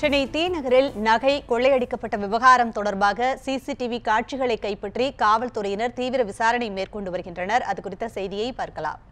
சென்னை தி நகரில் நகை கொள்ளையடிக்கப்பட்ட விவகாரம் தொடர்பாக சிசிடிவி காட்சிகளை கைப்பற்றி காவல்துறையினர் தீவிர விசாரணை மேற்கொண்டு வருகின்றனர் அது குறித்த செய்தியை பார்க்கலாம்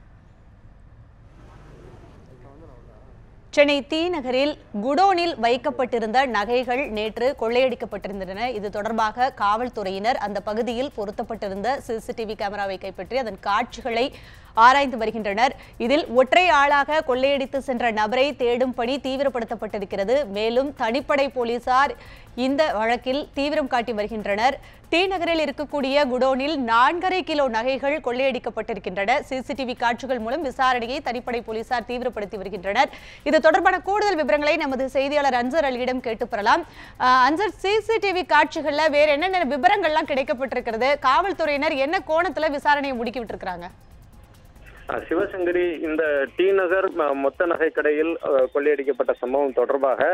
சென்னை தி நகரில் குடோனில் வைக்கப்பட்டிருந்த நகைகள் நேற்று கொள்ளையடிக்கப்பட்டிருந்தன இது தொடர்பாக காவல்துறையினர் அந்த பகுதியில் பொருத்தப்பட்டிருந்த சிசிடிவி கேமராவை கைப்பற்றி அதன் காட்சிகளை ஆராய்ந்து வருகின்றனர் இதில் ஒற்றை ஆளாக கொள்ளையடித்து சென்ற நபரை தேடும் பணி தீவிரப்படுத்தப்பட்டிருக்கிறது மேலும் தனிப்படை போலீசார் இந்த வழக்கில் தீவிரம் காட்டி வருகின்றனர் டி நகரில் இருக்கக்கூடிய குடோனில் நான்கரை கிலோ நகைகள் கொள்ளையடிக்கப்பட்டிருக்கின்றன சிசிடிவி காட்சிகள் மூலம் விசாரணையை தனிப்படை போலீசார் தீவிரப்படுத்தி வருகின்றனர் இது தொடர்பான கூடுதல் விவரங்களை நமது செய்தியாளர் அன்சர் அலியிடம் கேட்டு பெறலாம் அஹ், அன்சர் சிசிடிவி காட்சிகள்ல வேற என்னென்ன விவரங்கள்லாம் கிடைக்கப்பட்டிருக்கிறது காவல்துறையினர் என்ன கோணத்துல விசாரணையை முடுக்கி விட்டுருக்காங்க அஹ் சிவசங்கரி இந்த டி நகர் ம- மொத்த நகை கடையில் அஹ், கொள்ளையடிக்கப்பட்ட சம்பவம் தொடர்பாக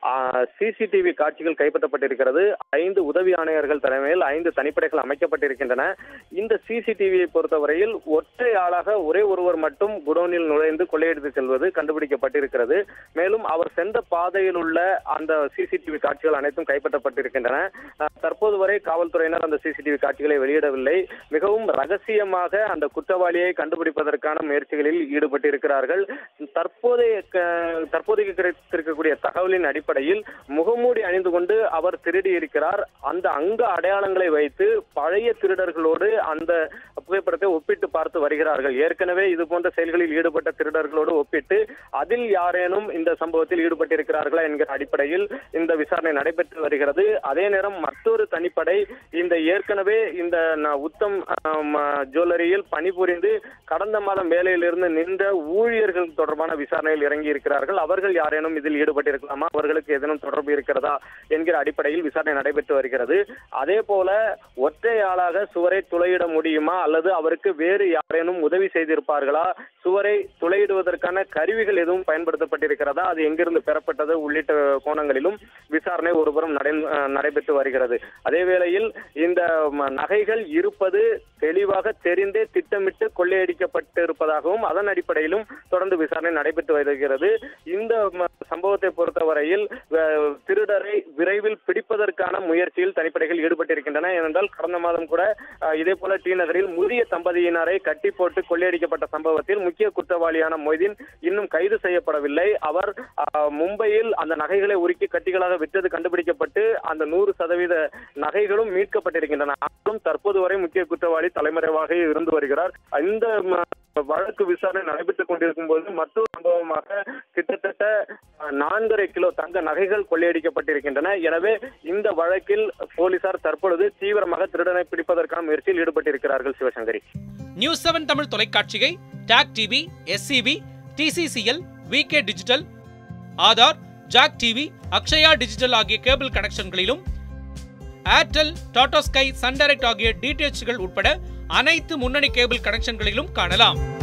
சிசிடிவி காட்சிகள் கைப்பற்றப்பட்டிருக்கிறது ஐந்து உதவி ஆணையர்கள் தலைமையில் ஐந்து தனிப்படைகள் அமைக்கப்பட்டிருக்கின்றன இந்த சிசிடிவியை பொறுத்தவரையில் ஒற்றை ஆளாக ஒரே ஒருவர் மட்டும் குடோனில் நுழைந்து கொள்ளையடித்து செல்வது கண்டுபிடிக்கப்பட்டிருக்கிறது மேலும் அவர் சென்ற பாதையில் உள்ள அந்த சிசிடிவி காட்சிகள் அனைத்தும் கைப்பற்றப்பட்டிருக்கின்றன அஹ், தற்போது வரை காவல்துறையினர் அந்த சிசிடிவி காட்சிகளை வெளியிடவில்லை மிகவும் ரகசியமாக அந்த குற்றவாளியை கண்டுபிடிப்பதற்கான முயற்சிகளில் ஈடுபட்டிருக்கிறார்கள் தற்போதைய க- தற்போதைக்கு கிடைத்திருக்கக்கூடிய தகவலின் அடிப்படையில் முகமூடி அணிந்து கொண்டு அவர் திருடி இருக்கிறார் அந்த அங்க அடையாளங்களை வைத்து பழைய திருடர்களோடு அந்த புகைப்படத்தை ஒப்பிட்டு பார்த்து வருகிறார்கள் ஏற்கனவே இது போன்ற செயல்களில் ஈடுபட்ட திருடர்களோடு ஒப்பிட்டு அதில் யாரேனும் இந்த சம்பவத்தில் ஈடுபட்டிருக்கிறார்களா என்கிற அடிப்படையில் இந்த விசாரணை நடைபெற்று வருகிறது அதே நேரம் மற்றொரு தனிப்படை இந்த ஏற்கனவே இந்த ந- உத்தம் ஆம், ஜுவல்லரியில் பணிபுரிந்து கடந்த மாதம் வேலையிலிருந்து நின்ற ஊழியர்கள் தொடர்பான விசாரணையில் இறங்கி இருக்கிறார்கள் அவர்கள் யாரேனும் இதில் ஈடுபட்டிருக்கலாமா அவர்களுக்கு ஏதேனும் தொடர்பு இருக்கிறதா என்கிற அடிப்படையில் விசாரணை நடைபெற்று வருகிறது அதே போல ஒற்றை ஆளாக சுவரை துளையிட முடியுமா அல்லது அவருக்கு வேறு யாரேனும் உதவி செய்திருப்பார்களா சுவரை துளையிடுவதற்கான கருவிகள் எதுவும் பயன்படுத்தப்பட்டிருக்கிறதா அது எங்கிருந்து பெறப்பட்டது உள்ளிட்ட கோணங்களிலும் விசாரணை ஒருபுறம் நடை அஹ் நடைபெற்று வருகிறது அதே வேளையில் இந்த ம, நகைகள் இருப்பது தெளிவாக தெரிந்தே திட்டமிட்டு கொள்ளையடிக்கப்பட்டிருப்பதாகவும் அதன் அடிப்படையிலும் தொடர்ந்து விசாரணை நடைபெற்று வருகிறது இந்த ம, சம்பவத்தை பொறுத்தவரையில் அஹ், திருடரை விரைவில் பிடிப்பதற்கான முயற்சியில் தனிப்படைகள் ஈடுபட்டிருக்கின்றன ஏனென்றால் கடந்த மாதம் கூட அஹ், இதே போல டி நகரில் முதிய தம்பதியினரை கட்டி போட்டு கொள்ளையடிக்கப்பட்ட சம்பவத்தில் முக்கிய குற்றவாளியான மொய்தீன் இன்னும் கைது செய்யப்படவில்லை அவர் அஹ், மும்பையில் அந்த நகைகளை உருக்கி கட்டிகளாக விற்றது கண்டுபிடிக்கப்பட்டு அந்த நூறு சதவீத நகைகளும் மீட்கப்பட்டிருக்கின்றன ஆனாலும் தற்போது வரை முக்கிய குற்றவாளி தலைமறைவாக இருந்து வருகிறார் இந்த ம- வழக்கு விசாரணை நடைபெற்றுக் கொண்டிருக்கும் போது மற்றொரு சம்பவமாக கிட்டத்தட்ட அஹ், நான்கரை கிலோ தங்க நகைகள் கொள்ளையடிக்கப்பட்டிருக்கின்றன எனவே இந்த வழக்கில் போலீசார் தற்பொழுது தீவிரமாக திருடனை பிடிப்பதற்கான முயற்சியில் ஈடுபட்டிருக்கிறார்கள் சிவசங்கரி நியூஸ் செவன் தமிழ் தொலைக்காட்சியை TAC TV SCB TCCL VK digital Aadhaar Jack TV Akshaya digital ஆகிய கேபிள் கனெக்ஷன்களிலும் Airtel Tata Sky Sun Direct ஆகிய டிடிஎச்கள் உட்பட அனைத்து முன்னணி கேபிள் கனெக்ஷன்களிலும் காணலாம்